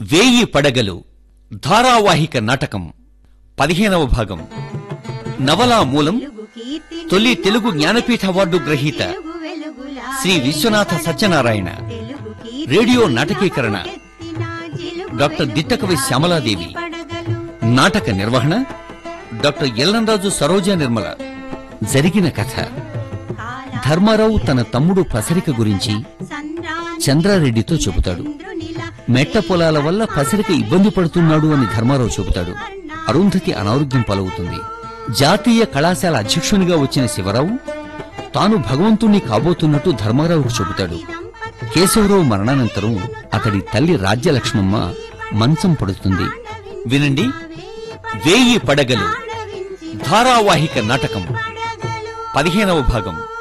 వేయి పడగలు ధారావాహిక నాటకం పదిహేనవ భాగం నవలా మూలం తొలి తెలుగు జ్ఞానపీఠ అవార్డు గ్రహీత శ్రీ విశ్వనాథ సత్యనారాయణ రేడియో నాటకీకరణ డాక్టర్ దిట్టకవి శ్యామలాదేవి నాటక నిర్వహణ డాక్టర్ ఎల్లంరాజు సరోజ నిర్మల జరిగిన కథ ధర్మారావు తన తమ్ముడు పసరిక గురించి చంద్రారెడ్డితో చెబుతాడు మెట్ట పొలాల వల్ల పసరిక ఇబ్బంది పడుతున్నాడు అని ధర్మారావు చెబుతాడు అరుంధతి అనారోగ్యం పాలవుతుంది జాతీయ కళాశాల అధ్యక్షునిగా వచ్చిన శివరావు తాను భగవంతుణ్ణి కాబోతున్నట్టు ధర్మారావుకు చెబుతాడు కేశవరావు మరణానంతరం అతడి తల్లి రాజ్యలక్ష్మమ్మ మంచం పడుతుంది వినండి వేయి పడగలు ధారావాహిక నాటకం పదిహేనవ భాగం